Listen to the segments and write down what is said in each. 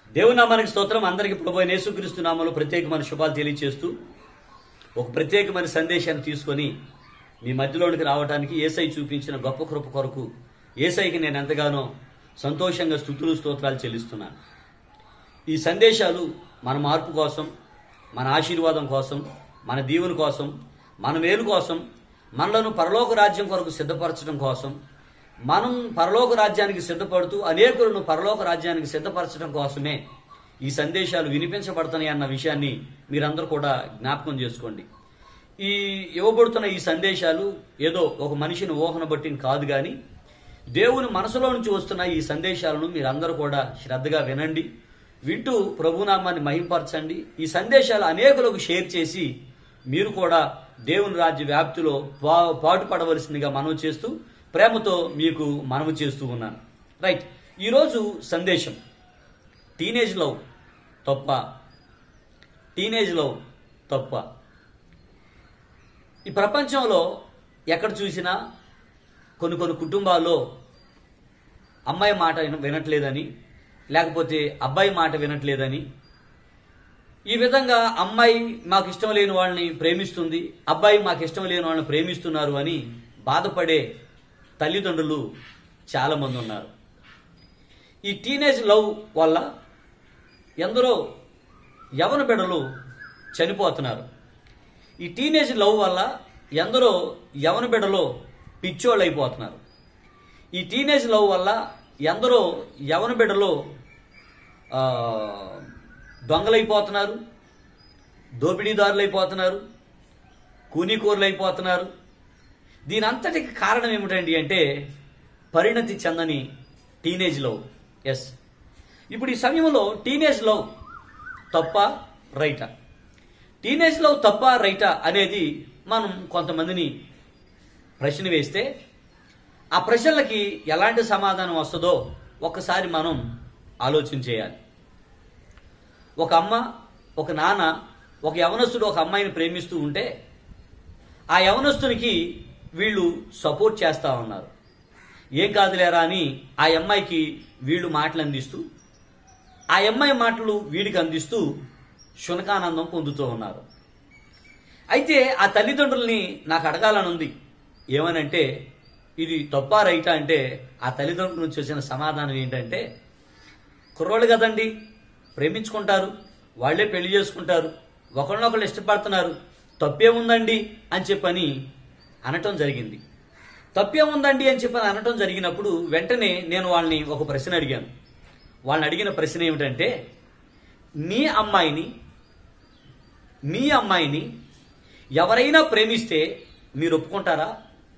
దేవుని నామానికి స్తోత్రం అందరికీ ప్రభు అయిన యేసుక్రీస్తు నామంలో ప్రత్యేకమైన శుభాలు తెలియజేస్తూ ఒక ప్రత్యేకమైన సందేశాన్ని తీసుకొని మీ మధ్యలోనికి రావడానికి ఏసై చూపించిన గొప్ప కృప కొరకు ఏసైకి నేను ఎంతగానో సంతోషంగా స్థుతులు స్తోత్రాలు చెల్లిస్తున్నాను ఈ సందేశాలు మన మార్పు కోసం మన ఆశీర్వాదం కోసం మన దీవెన కోసం మన మేలు కోసం మనలను పరలోక రాజ్యం కొరకు సిద్ధపరచడం కోసం మనం పరలోక రాజ్యానికి సిద్ధపడుతూ అనేకులను పరలోక రాజ్యానికి సిద్ధపరచడం కోసమే ఈ సందేశాలు వినిపించబడుతున్నాయి అన్న విషయాన్ని మీరందరూ కూడా జ్ఞాపకం చేసుకోండి ఈ ఇవ్వబడుతున్న ఈ సందేశాలు ఏదో ఒక మనిషిని ఊహన బట్టిన కాదు కానీ దేవుని మనసులో నుంచి వస్తున్న ఈ సందేశాలను మీరందరూ కూడా శ్రద్ధగా వినండి వింటూ ప్రభునామాన్ని మహింపరచండి ఈ సందేశాలు అనేకులకు షేర్ చేసి మీరు కూడా దేవుని రాజ్య వ్యాప్తిలో పా పాటుపడవలసిందిగా మనవి చేస్తూ ప్రేమతో మీకు మనవి చేస్తూ ఉన్నాను రైట్ ఈరోజు సందేశం టీనేజ్ లవ్ తప్ప టీనేజ్ లవ్ తప్ప ఈ ప్రపంచంలో ఎక్కడ చూసినా కొన్ని కొన్ని కుటుంబాల్లో అమ్మాయి మాట విన- వినట్లేదని లేకపోతే అబ్బాయి మాట వినట్లేదని ఈ విధంగా అమ్మాయి మాకు ఇష్టం లేని వాళ్ళని ప్రేమిస్తుంది అబ్బాయి మాకు ఇష్టం లేని వాళ్ళని ప్రేమిస్తున్నారు అని బాధపడే తల్లిదండ్రులు చాలామంది ఉన్నారు ఈ టీనేజ్ లవ్ వల్ల ఎందరో యవన బిడ్డలు చనిపోతున్నారు ఈ టీనేజ్ లవ్ వల్ల ఎందరో యవన బిడ్డలు పిచ్చోళ్ళు అయిపోతున్నారు ఈ టీనేజ్ లవ్ వల్ల ఎందరో యవన బిడ్డలు ఆ, దొంగలైపోతున్నారు దోపిడీదారులు అయిపోతున్నారు కూనీకూరలు అయిపోతున్నారు దీని అంతటికి కారణం ఏమిటండి అంటే పరిణతి చెందని టీనేజ్ లవ్ ఎస్ ఇప్పుడు ఈ సమయంలో టీనేజ్ లవ్ తప్ప రైటా టీనేజ్ లవ్ తప్ప రైటా అనేది మనం కొంతమందిని ప్రశ్న వేస్తే ఆ ప్రశ్నలకి ఎలాంటి సమాధానం వస్తుందో ఒక్కసారి మనం ఆలోచన చేయాలి ఒక అమ్మ ఒక నాన్న ఒక యవనస్తుడు ఒక అమ్మాయిని ప్రేమిస్తూ ఉంటే ఆ యవనస్తునికి వీళ్ళు సపోర్ట్ చేస్తా ఉన్నారు ఏం కాదులేరా అని ఆ అమ్మాయికి వీళ్ళు మాటలు అందిస్తూ ఆ అమ్మాయి మాటలు వీడికి అందిస్తూ శునకానందం పొందుతూ ఉన్నారు అయితే ఆ తల్లిదండ్రుల్ని నాకు అడగాలని ఉంది ఏమనంటే ఇది తప్పా రైటా అంటే ఆ తల్లిదండ్రుల నుంచి వచ్చిన సమాధానం ఏంటంటే కుర్రోళ్ళు కదండి ప్రేమించుకుంటారు వాళ్ళే పెళ్లి చేసుకుంటారు ఒకళ్ళనొకళ్ళు ఇష్టపడుతున్నారు తప్పేముందండి అని చెప్పని అనటం జరిగింది తప్పేముందండి అని చెప్పని అనటం జరిగినప్పుడు వెంటనే నేను వాళ్ళని ఒక ప్రశ్న అడిగాను వాళ్ళని అడిగిన ప్రశ్న ఏమిటంటే నీ అమ్మాయిని మీ అమ్మాయిని ఎవరైనా ప్రేమిస్తే మీరు ఒప్పుకుంటారా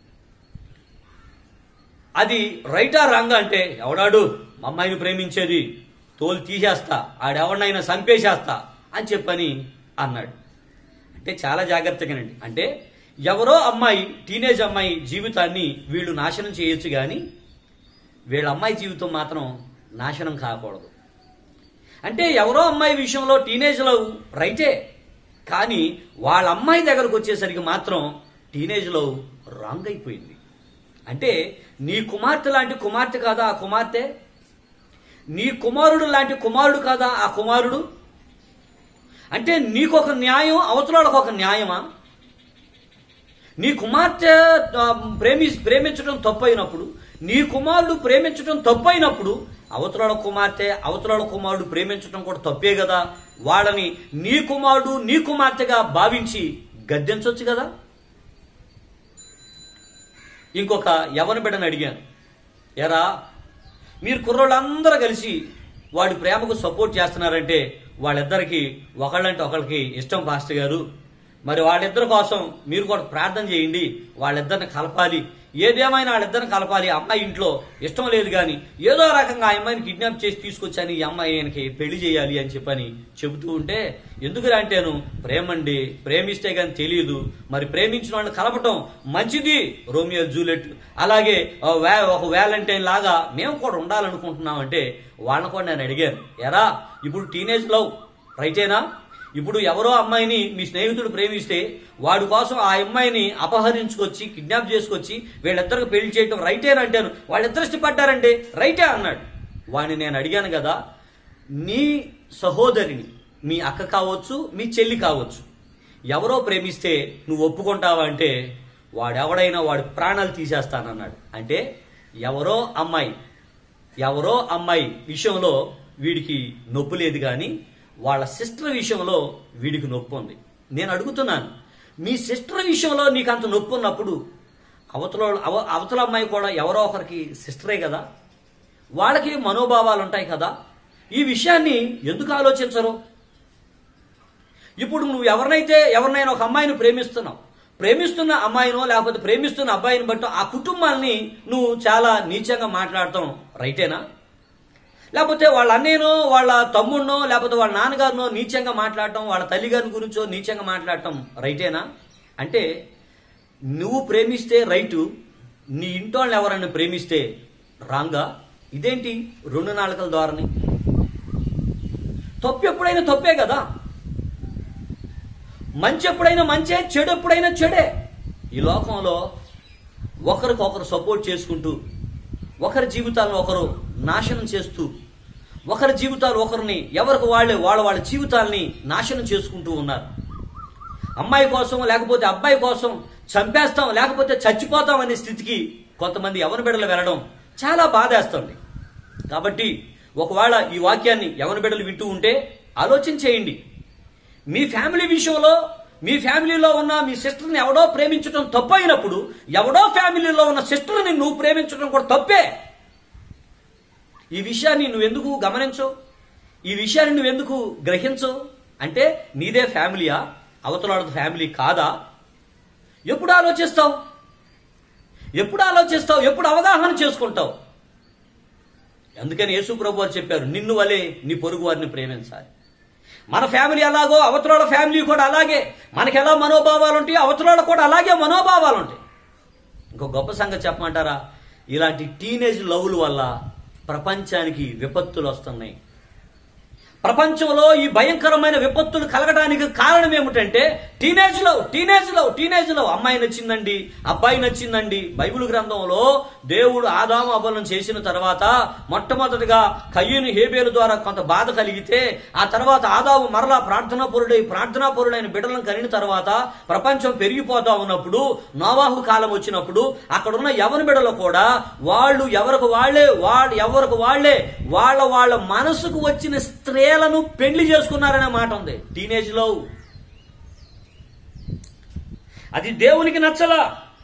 అది రైటా రాంగా అంటే ఎవడాడు మా అమ్మాయిని ప్రేమించేది తోలు తీసేస్తా ఆడెవరినైనా చంపేసేస్తా అని చెప్పని అన్నాడు అంటే చాలా జాగ్రత్తగానండి అంటే ఎవరో అమ్మాయి టీనేజ్ అమ్మాయి జీవితాన్ని వీళ్ళు నాశనం చేయొచ్చు కానీ వీళ్ళ అమ్మాయి జీవితం మాత్రం నాశనం కాకూడదు అంటే ఎవరో అమ్మాయి విషయంలో టీనేజ్లో రైటే కానీ వాళ్ళ అమ్మాయి దగ్గరకు వచ్చేసరికి మాత్రం టీనేజ్లో రాంగ్ అయిపోయింది అంటే నీ కుమార్తె లాంటి కుమార్తె కాదా ఆ కుమార్తె నీ కుమారుడు లాంటి కుమారుడు కాదా ఆ కుమారుడు అంటే నీకొక న్యాయం అవతలాలకు ఒక న్యాయమా నీ కుమార్తె ఆ, ప్రేమి ప్రేమించడం తప్పైనప్పుడు నీ కుమారుడు ప్రేమించడం తప్పైనప్పుడు అవతలాల కుమార్తె అవతలాల కుమారుడు ప్రేమించడం కూడా తప్పే కదా వాళ్ళని నీ కుమారుడు నీ కుమార్తెగా భావించి గద్దెంచవచ్చు కదా ఇంకొక యవన బిడ్డను అడిగాను ఎరా మీరు కుర్రోళ్ళందరూ కలిసి వాడి ప్రేమకు సపోర్ట్ చేస్తున్నారంటే వాళ్ళిద్దరికి ఒకళ్ళంటే ఒకళ్ళకి ఇష్టం పాస్టర్ గారు మరి వాళ్ళిద్దరి కోసం మీరు కూడా ప్రార్థన చేయండి వాళ్ళిద్దరిని కలపాలి ఏదేమైనా వాళ్ళిద్దరిని కలపాలి అమ్మాయి ఇంట్లో ఇష్టం లేదు కానీ ఏదో రకంగా ఆ అమ్మాయిని కిడ్నాప్ చేసి తీసుకొచ్చాని ఈ అమ్మాయి ఆయనకి పెళ్లి చేయాలి అని చెప్పని చెబుతూ ఉంటే ఎందుకు అంటేను ప్రేమండి ప్రేమిస్తే కానీ తెలియదు మరి ప్రేమించిన వాళ్ళని కలపటం మంచిది రోమియో జూలెట్ అలాగే ఆ వే- ఒక వ్యాలంటైన్ లాగా మేము కూడా ఉండాలనుకుంటున్నాం అంటే వాళ్ళని కూడా నేను అడిగాను ఎరా ఇప్పుడు టీనేజ్ లవ్ రైటేనా ఇప్పుడు ఎవరో అమ్మాయిని మీ స్నేహితుడు ప్రేమిస్తే వాడి కోసం ఆ అమ్మాయిని అపహరించుకొచ్చి కిడ్నాప్ చేసుకొచ్చి వీళ్ళిద్దరికి పెళ్లి చేయటం రైటే అని అంటాను వాళ్ళిద్దరు ఇష్టపడ్డారంటే రైటే అన్నాడు వాడిని నేను అడిగాను కదా నీ సహోదరిని మీ అక్క కావచ్చు మీ చెల్లి కావచ్చు ఎవరో ప్రేమిస్తే నువ్వు ఒప్పుకుంటావా అంటే వాడెవడైనా వాడి ప్రాణాలు తీసేస్తానన్నాడు అంటే ఎవరో అమ్మాయి ఎవరో అమ్మాయి విషయంలో వీడికి నొప్పి లేదు కానీ వాళ్ళ సిస్టర్ విషయంలో వీడికి నొప్పి ఉంది నేను అడుగుతున్నాను మీ సిస్టర్ విషయంలో నీకు అంత నొప్పి ఉన్నప్పుడు అవతల అవ- అవతల అమ్మాయి కూడా ఎవరో ఒకరికి సిస్టరే కదా వాళ్ళకి మనోభావాలు ఉంటాయి కదా ఈ విషయాన్ని ఎందుకు ఆలోచించరు ఇప్పుడు నువ్వు ఎవరినైతే ఎవరినైనా ఒక అమ్మాయిని ప్రేమిస్తున్నావు ప్రేమిస్తున్న అమ్మాయినో లేకపోతే ప్రేమిస్తున్న అబ్బాయిని బట్టి ఆ కుటుంబాన్ని నువ్వు చాలా నీచంగా మాట్లాడటం రైటేనా లేకపోతే వాళ్ళ అన్నయ్యనో వాళ్ళ తమ్ముడినో లేకపోతే వాళ్ళ నాన్నగారినో నీచంగా మాట్లాడటం వాళ్ళ తల్లిగారి గురించో నీచంగా మాట్లాడటం రైటేనా అంటే నువ్వు ప్రేమిస్తే రైటు నీ ఇంటోళ్ళని ఎవరైనా ప్రేమిస్తే రాంగా ఇదేంటి రెండు నాలుకల ద్వారాని తప్పు ఎప్పుడైనా తప్పే కదా మంచి ఎప్పుడైనా మంచే చెడు ఎప్పుడైనా చెడే ఈ లోకంలో ఒకరికొకరు సపోర్ట్ చేసుకుంటూ ఒకరి జీవితాలను ఒకరు నాశనం చేస్తూ ఒకరి జీవితాలు ఒకరిని ఎవరికి వాళ్ళే వాళ్ళ వాళ్ళ జీవితాల్ని నాశనం చేసుకుంటూ ఉన్నారు అమ్మాయి కోసం లేకపోతే అబ్బాయి కోసం చంపేస్తాం లేకపోతే చచ్చిపోతాం అనే స్థితికి కొంతమంది ఎవరి బిడ్డలు వెళ్ళడం చాలా బాధేస్తుంది కాబట్టి ఒకవేళ ఈ వాక్యాన్ని ఎవరి బిడ్డలు వింటూ ఉంటే ఆలోచన చేయండి మీ ఫ్యామిలీ విషయంలో మీ ఫ్యామిలీలో ఉన్న మీ సిస్టర్ని ఎవడో ప్రేమించడం తప్పు అయినప్పుడు ఎవడో ఫ్యామిలీలో ఉన్న సిస్టర్ని నువ్వు ప్రేమించడం కూడా తప్పే ఈ విషయాన్ని నువ్వెందుకు గమనించవు ఈ విషయాన్ని నువ్వెందుకు గ్రహించవు అంటే నీదే ఫ్యామిలీయా అవతలాడదు ఫ్యామిలీ కాదా ఎప్పుడు ఆలోచిస్తావు ఎప్పుడు ఆలోచిస్తావు ఎప్పుడు అవగాహన చేసుకుంటావు అందుకని యేసు ప్రభు వారు చెప్పారు నిన్ను వలే నీ పొరుగు వారిని ప్రేమించాలి మన ఫ్యామిలీ ఎలాగో అవతలాడ ఫ్యామిలీ కూడా అలాగే మనకి ఎలా మనోభావాలు ఉంటాయి అవతలాడ కూడా అలాగే మనోభావాలు ఉంటాయి ఇంకో గొప్ప సంగతి చెప్పమంటారా ఇలాంటి టీనేజ్ లవ్ల వల్ల ప్రపంచానికి విపత్తులు వస్తున్నాయి ప్రపంచంలో ఈ భయంకరమైన విపత్తులు కలగడానికి కారణం ఏమిటంటే teenage love teenage love teenage love అమ్మాయి నచ్చిందండి అబ్బాయి నచ్చిందండి బైబిల్ గ్రంథంలో దేవుడు ఆదాము అబలం చేసిన తర్వాత మొట్టమొదటిగా కయ్యను హేబేలు ద్వారా కొంత బాధ కలిగితే ఆ తర్వాత ఆదాము మరలా ప్రార్థనా పరుడై ప్రార్థనా పరుడైన బిడ్డలను కలిగిన తర్వాత ప్రపంచం పెరిగిపోతా ఉన్నప్పుడు నోవాహు కాలం వచ్చినప్పుడు అక్కడున్న ఎవరి బిడ్డలు కూడా వాళ్ళు ఎవరికి వాళ్ళే వాళ్ళు ఎవరికి వాళ్ళే వాళ్ళ వాళ్ళ మనసుకు వచ్చిన స్త్రీలను పెళ్లి చేసుకున్నారనే మాట ఉంది టీనేజ్ లో అది దేవునికి నచ్చలా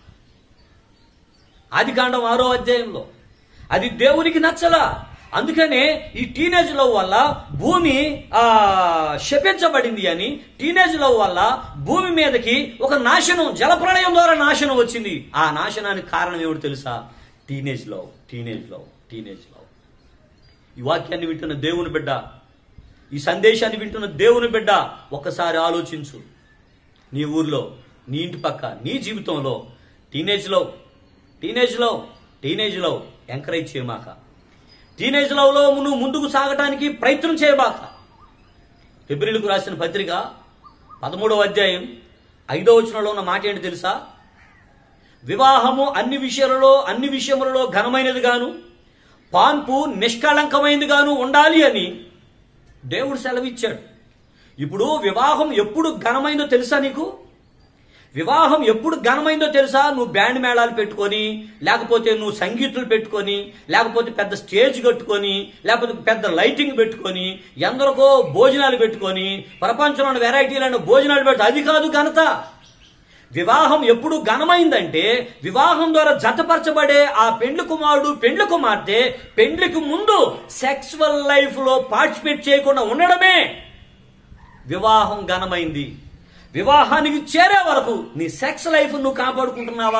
ఆది కాండం ఆరో అధ్యాయంలో అది దేవునికి నచ్చలా అందుకనే ఈ టీనేజ్ లవ్ వల్ల భూమి ఆ శపించబడింది అని టీనేజ్ లవ్ వల్ల భూమి మీదకి ఒక నాశనం జలప్రళయం ద్వారా నాశనం వచ్చింది ఆ నాశనానికి కారణం ఏమిటి తెలుసా teenage love teenage love teenage love ఈ వాక్యాన్ని వింటున్న దేవుని బిడ్డ ఈ సందేశాన్ని వింటున్న దేవుని బిడ్డ ఒక్కసారి ఆలోచించు నీ ఊర్లో నీ ఇంటి పక్క నీ జీవితంలో teenage love teenage love teenage love encourage చేయమాక టీనేజ్ లవ్లో నువ్వు ముందుకు సాగటానికి ప్రయత్నం చేయబాక ఫిబ్రిలకు రాసిన పత్రిక పదమూడవ అధ్యాయం ఐదో వచనంలో ఉన్న మాట ఏంటి తెలుసా వివాహము అన్ని విషయాలలో అన్ని విషయములలో ఘనమైనది గాను పాన్పు నిష్కళంకమైనది గాను ఉండాలి అని దేవుడు సెలవిచ్చాడు ఇప్పుడు వివాహం ఎప్పుడు ఘనమైందో తెలుసా నీకు వివాహం ఎప్పుడు ఘనమైందో తెలుసా నువ్వు బ్యాండ్ మేళాలు పెట్టుకొని లేకపోతే నువ్వు సంగీతులు పెట్టుకొని లేకపోతే పెద్ద స్టేజ్ కట్టుకొని లేకపోతే పెద్ద లైటింగ్ పెట్టుకొని ఎందరికో భోజనాలు పెట్టుకొని ప్రపంచంలోని వెరైటీలైన భోజనాలు పెట్టు అది కాదు ఘనత వివాహం ఎప్పుడు ఘనమైందంటే వివాహం ద్వారా జతపరచబడే ఆ పెండ్లి కుమారుడు పెండ్లి కుమార్తె పెండ్లికి ముందు సెక్సువల్ లైఫ్ లో పార్టిసిపేట్ చేయకుండా ఉండడమే వివాహం ఘనమైంది వివాహానికి చేరే వరకు నీ సెక్స్ లైఫ్ నువ్వు కాపాడుకుంటున్నావా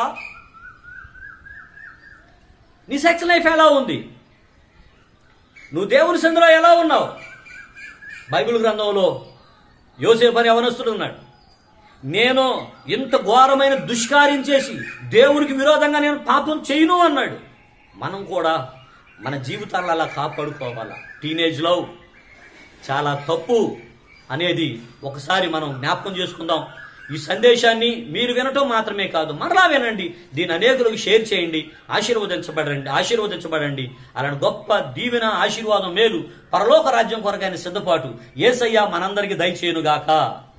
నీ సెక్స్ లైఫ్ ఎలా ఉంది నువ్వు దేవుని సందులో ఎలా ఉన్నావు బైబిల్ గ్రంథంలో యోసేపు అని యవనస్తుడు ఉన్నాడు నేను ఇంత ఘోరమైన దుష్కార్యం చేసి దేవునికి విరోధంగా నేను పాపం చేయను అన్నాడు మనం కూడా మన జీవితాలను అలా కాపాడుకోవాలా టీనేజ్ లవ్ చాలా తప్పు అనేది ఒకసారి మనం జ్ఞాపకం చేసుకుందాం ఈ సందేశాన్ని మీరు వినటం మాత్రమే కాదు మరలా వినండి దీని అనేకులకు షేర్ చేయండి ఆశీర్వదించబడండి ఆశీర్వదించబడండి అలాంటి గొప్ప దీవెన ఆశీర్వాదం మేలు పరలోక రాజ్యం కొరకైన సిద్ధపాటు ఏసయ్య మనందరికీ దయచేయునుగాక